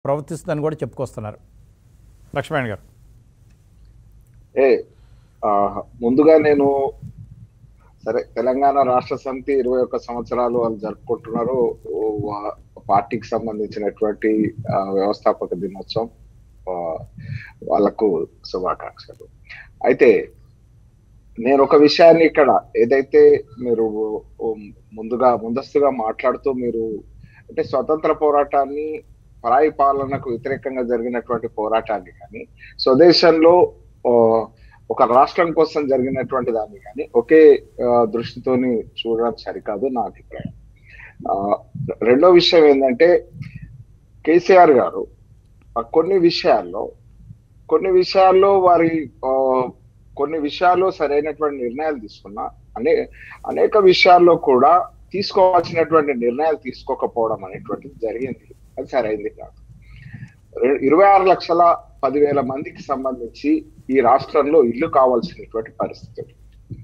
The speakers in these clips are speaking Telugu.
ప్రవర్తిస్తుందని కూడా చెప్పుకొస్తున్నారు లక్ష్మణ్ గారు ఏ ఆ, ముందుగా నేను సరే తెలంగాణ రాష్ట్ర సమితి ఇరవై ఒక్క సంవత్సరాలు వాళ్ళు జరుపుకుంటున్నారు ఓ, వా- పార్టీకి సంబంధించినటువంటి ఆ, వ్యవస్థాపక దినోత్సవం ఆ, వాళ్ళకు శుభాకాంక్షలు అయితే నేను ఒక విషయాన్ని ఇక్కడ ఏదైతే మీరు ఓ, ముందుగా ముందస్తుగా మాట్లాడుతూ మీరు అంటే స్వతంత్ర పోరాటాన్ని పరాయి పాలనకు వ్యతిరేకంగా జరిగినటువంటి పోరాటాన్ని కానీ స్వదేశంలో ఓ, ఒక రాష్ట్రం కోసం జరిగినటువంటి దాన్ని కానీ ఒకే ఆ, దృష్టితోని చూడడం సరికాదు నా అభిప్రాయం ఆ, రెండో విషయం ఏంటంటే కేసీఆర్ గారు ఆ, కొన్ని విషయాల్లో కొన్ని విషయాల్లో వారి ఆ, కొన్ని విషయాల్లో సరైనటువంటి నిర్ణయాలు తీసుకున్నా అనే అనేక విషయాల్లో కూడా తీసుకోవాల్సినటువంటి నిర్ణయాలు తీసుకోకపోవడం అనేటువంటిది జరిగింది అది సరైంది కాదు రె- ఇరవై ఆరు లక్షల పదివేల మందికి సంబంధించి ఈ రాష్ట్రంలో ఇల్లు కావాల్సినటువంటి పరిస్థితులు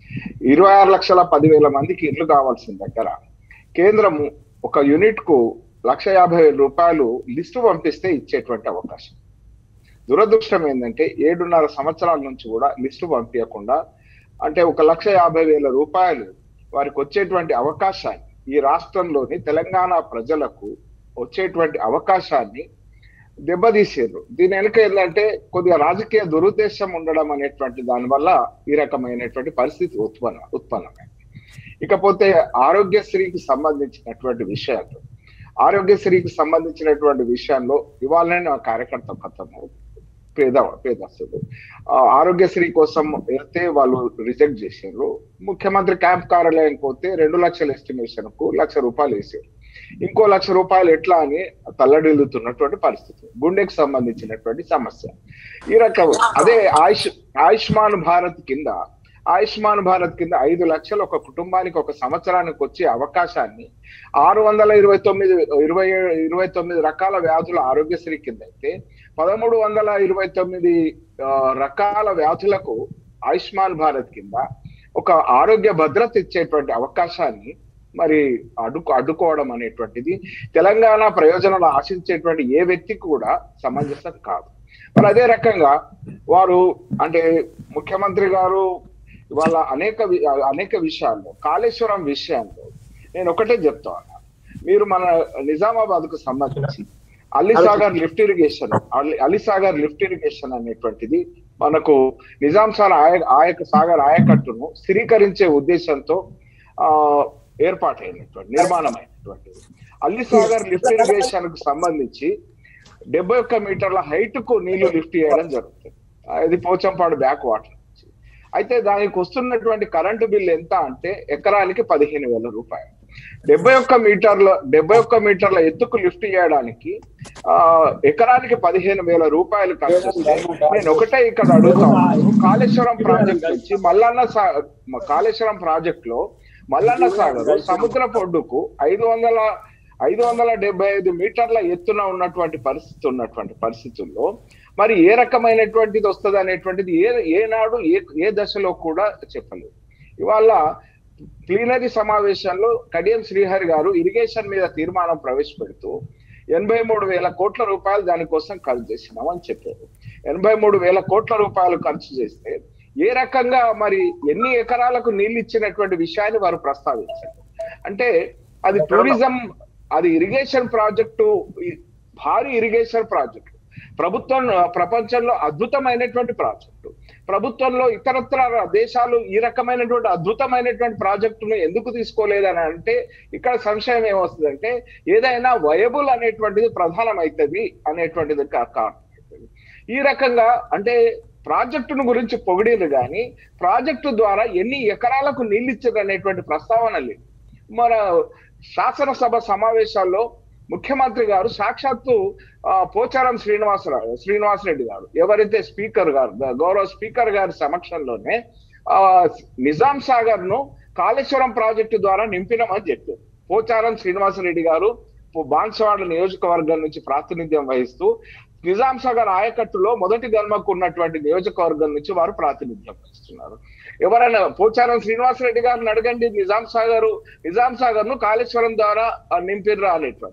ఇరవై ఆరు లక్షల పదివేల మందికి ఇల్లు కావాల్సిన దగ్గర కేంద్రము ఒక యూనిట్ కు లక్ష యాభై వేల రూపాయలు లిస్టు పంపిస్తే ఇచ్చేటువంటి అవకాశం దురదృష్టం ఏంటంటే ఏడున్నర సంవత్సరాల నుంచి కూడా లిస్టు పంపించకుండా అంటే ఒక లక్ష యాభై వేల రూపాయలు వారికి వచ్చేటువంటి అవకాశాన్ని ఈ రాష్ట్రంలోని తెలంగాణ ప్రజలకు వచ్చేటువంటి అవకాశాన్ని దెబ్బతీసారు దీని వెనుక ఏంటంటే కొద్దిగా రాజకీయ దురుద్దేశం ఉండడం అనేటువంటి దానివల్ల ఈ రకమైనటువంటి పరిస్థితి ఉత్పన్న ఉత్పన్నమైంది ఇకపోతే ఆరోగ్యశ్రీకి సంబంధించినటువంటి విషయాలు ఆరోగ్యశ్రీకి సంబంధించినటువంటి విషయాల్లో ఇవాళనే నా కార్యకర్త కథము పేద పేదస్తులు ఆ, ఆరోగ్యశ్రీ కోసం వెళ్తే వాళ్ళు రిజెక్ట్ చేశారు ముఖ్యమంత్రి క్యాంప్ కార్యాలయం పోతే రెండు లక్షల ఎస్టిమేషన్ కు లక్ష రూపాయలు వేసారు ఇంకో లక్ష రూపాయలు ఎట్లా అని తల్లడిల్లుతున్నటువంటి పరిస్థితి గుండెకి సంబంధించినటువంటి సమస్య ఈ రకం అదే ఆయుష్ ఆయుష్మాన్ భారత్ కింద ఆయుష్మాన్ భారత్ కింద ఐదు లక్షలు ఒక కుటుంబానికి ఒక సంవత్సరానికి వచ్చే అవకాశాన్ని ఆరు వందల ఇరవై తొమ్మిది ఇరవై ఇరవై తొమ్మిది రకాల వ్యాధుల ఆరోగ్యశ్రీ కింద అయితే పదమూడు వందల ఇరవై తొమ్మిది ఆ, రకాల వ్యాధులకు ఆయుష్మాన్ భారత్ కింద ఒక ఆరోగ్య భద్రత ఇచ్చేటువంటి అవకాశాన్ని మరి అడ్డుకు అడ్డుకోవడం అనేటువంటిది తెలంగాణ ప్రయోజనాలు ఆశించేటువంటి ఏ వ్యక్తికి కూడా సమంజసం కాదు మరి అదే రకంగా వారు అంటే ముఖ్యమంత్రి గారు ఇవాళ అనేక వి- అనేక విషయాల్లో కాళేశ్వరం విషయాల్లో నేను ఒకటే చెప్తా ఉన్నా మీరు మన నిజామాబాద్ కు సంబంధించి అలీసాగర్ లిఫ్ట్ ఇరిగేషన్ అలి- అలీసాగర్ లిఫ్ట్ ఇరిగేషన్ అనేటువంటిది మనకు నిజాం సార్ ఆయ ఆయక సాగర్ ఆయకట్టును స్థిరీకరించే ఉద్దేశంతో ఆ ఏర్పాటైనటువంటి నిర్మాణమైనటువంటిది అల్లిసాగర్ లిఫ్ట్ ఇరిగేషన్ కు సంబంధించి డెబ్బై ఒక్క మీటర్ల హైట్ కు నీళ్లు లిఫ్ట్ చేయడం జరుగుతుంది ఆ, ఇది పోచంపాడు బ్యాక్ వాటర్ నుంచి అయితే దానికి వస్తున్నటువంటి కరెంటు బిల్ ఎంత అంటే ఎకరానికి పదిహేను వేల రూపాయలు డెబ్బై ఒక్క మీటర్ల డెబ్బై ఒక్క మీటర్ల ఎత్తుకు లిఫ్ట్ చేయడానికి ఆ ఎకరానికి పదిహేను వేల రూపాయలు ఖర్చు వస్తే నేను ఒకటే ఇక్కడ అడుగుతా ఉన్నాను కాళేశ్వరం ప్రాజెక్ట్ నుంచి మల్లన్న సా- కాళేశ్వరం ప్రాజెక్ట్ లో మల్లన్న సాగర్ సముద్ర పొడ్డుకు ఐదు వందల ఐదు వందల డెబ్బై ఐదు మీటర్ల ఎత్తున ఉన్నటువంటి పరిస్థితి ఉన్నటువంటి పరిస్థితుల్లో మరి ఏ రకమైనటువంటిది వస్తుంది అనేటువంటిది ఏ ఏనాడు ఏ ఏ దశలో కూడా చెప్పలేదు ఇవాళ ప్లీనరీ సమావేశంలో కడియం శ్రీహరి గారు ఇరిగేషన్ మీద తీర్మానం ప్రవేశపెడుతూ ఎనభై మూడు వేల కోట్ల రూపాయలు దానికోసం ఖర్చు చేసినాం అని చెప్పారు ఎనభై మూడు వేల కోట్ల రూపాయలు ఖర్చు చేస్తే ఏ రకంగా మరి ఎన్ని ఎకరాలకు నీళ్లు ఇచ్చినటువంటి విషయాన్ని వారు ప్రస్తావించారు అంటే అది టూరిజం అది ఇరిగేషన్ ప్రాజెక్టు ఈ- భారీ ఇరిగేషన్ ప్రాజెక్టు ప్రభుత్వం ప్రపంచంలో అద్భుతమైనటువంటి ప్రాజెక్టు ప్రభుత్వంలో ఇతరత్ర దేశాలు ఈ రకమైనటువంటి అద్భుతమైనటువంటి ప్రాజెక్టును ఎందుకు తీసుకోలేదని అంటే ఇక్కడ సంశయం ఏమొస్తుందంటే ఏదైనా వయబుల్ అనేటువంటిది ప్రధానమైతుంది అనేటువంటిది కా- కారణం ఈ రకంగా అంటే ప్రాజెక్టును గురించి పొగిడిరు కానీ ప్రాజెక్టు ద్వారా ఎన్ని ఎకరాలకు నీళ్ళు ఇచ్చారు అనేటువంటి ప్రస్తావన లేదు మన శాసనసభ సమావేశాల్లో ముఖ్యమంత్రి గారు సాక్షాత్తు ఆ, పోచారం శ్రీనివాసరావు శ్రీనివాసరెడ్డి గారు ఎవరైతే స్పీకర్ గారు గౌరవ స్పీకర్ గారి సమక్షంలోనే ఆ నిజాం సాగర్ ను కాళేశ్వరం ప్రాజెక్టు ద్వారా నింపినామని చెప్పారు పోచారం శ్రీనివాసరెడ్డి గారు బాన్సవాడ నియోజకవర్గం నుంచి ప్రాతినిధ్యం వహిస్తూ నిజాం సాగర్ ఆయకట్టులో మొదటి జన్మకు ఉన్నటువంటి నియోజకవర్గం నుంచి వారు ప్రాతినిధ్యం వహిస్తున్నారు ఎవరైనా పోచారం శ్రీనివాసరెడ్డి గారిని అడగండి నిజాం సాగర్ నిజాం సాగర్ ను కాళేశ్వరం ద్వారా ఆ, నింపిర్రా అనేటువంటి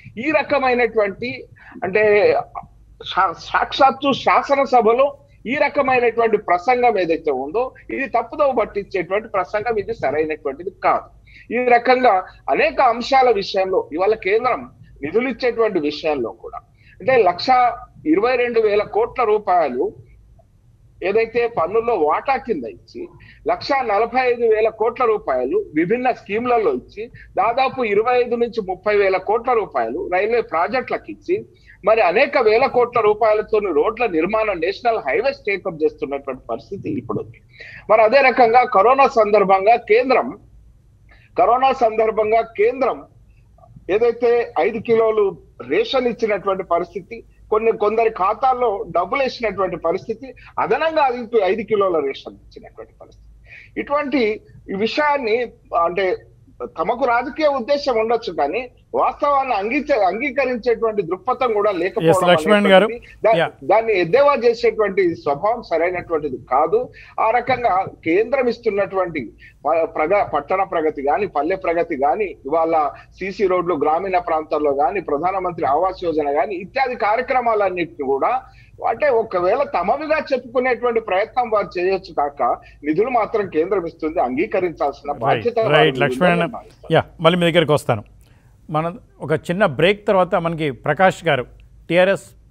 ఈ రకమైనటువంటి అంటే సా- సాక్షాత్తు శాసనసభలో ఈ రకమైనటువంటి ప్రసంగం ఏదైతే ఉందో ఇది తప్పుదోవ పట్టించేటువంటి ప్రసంగం ఇది సరైనటువంటిది కాదు ఈ రకంగా అనేక అంశాల విషయంలో ఇవాళ కేంద్రం నిధులు ఇచ్చేటువంటి విషయంలో కూడా అంటే లక్ష ఇరవై రెండు వేల కోట్ల రూపాయలు ఏదైతే పన్నుల్లో వాటా కింద ఇచ్చి లక్ష నలభై ఐదు వేల కోట్ల రూపాయలు విభిన్న స్కీమ్లలో ఇచ్చి దాదాపు ఇరవై ఐదు నుంచి ముప్పై వేల కోట్ల రూపాయలు రైల్వే ప్రాజెక్టులకు ఇచ్చి మరి అనేక వేల కోట్ల రూపాయలతో రోడ్ల నిర్మాణం నేషనల్ హైవేస్ టేకప్ చేస్తున్నటువంటి పరిస్థితి ఇప్పుడు ఉంది మరి అదే రకంగా కరోనా సందర్భంగా కేంద్రం కరోనా సందర్భంగా కేంద్రం ఏదైతే ఐదు కిలోలు రేషన్ ఇచ్చినటువంటి పరిస్థితి కొన్ని కొందరి ఖాతాల్లో డబ్బులు వేసినటువంటి పరిస్థితి అదనంగా ఐదు ఐదు కిలోల రేషన్ ఇచ్చినటువంటి పరిస్థితి ఇటువంటి ఈ విషయాన్ని అంటే తమకు రాజకీయ ఉద్దేశం ఉండొచ్చు కానీ వాస్తవాన్ని అంగీచ అంగీకరించేటువంటి దృక్పథం కూడా లేకపోవడం లక్ష్మణ్ గారు. అనేటువంటిది దా- Yeah. దాన్ని ఎద్దేవా చేసేటువంటి స్వభావం సరైనటువంటిది కాదు ఆ రకంగా కేంద్రం ఇస్తున్నటువంటి ప- ప్రగ పట్టణ ప్రగతి గాని పల్లె ప్రగతి గాని ఇవాళ సిసి రోడ్లు గ్రామీణ ప్రాంతాల్లో గాని ప్రధానమంత్రి ఆవాస్ యోజన గాని ఇత్యాది కార్యక్రమాలన్నింటినీ కూడా అంటే ఒకవేళ తమవిగా చెప్పుకునేటువంటి ప్రయత్నం వారు చేయొచ్చు కాక నిధులు మాత్రం కేంద్రం ఇస్తుంది అంగీకరించాల్సిన రైట్ బాధ్యత రైట్ వారిది లక్ష్మణ్ ఉందని భావిస్తాను. యా మళ్ళీ మీ దగ్గరికి వస్తాను మనం ఒక చిన్న బ్రేక్ తర్వాత మనకి ప్రకాష్ గారు టీఆర్ఎస్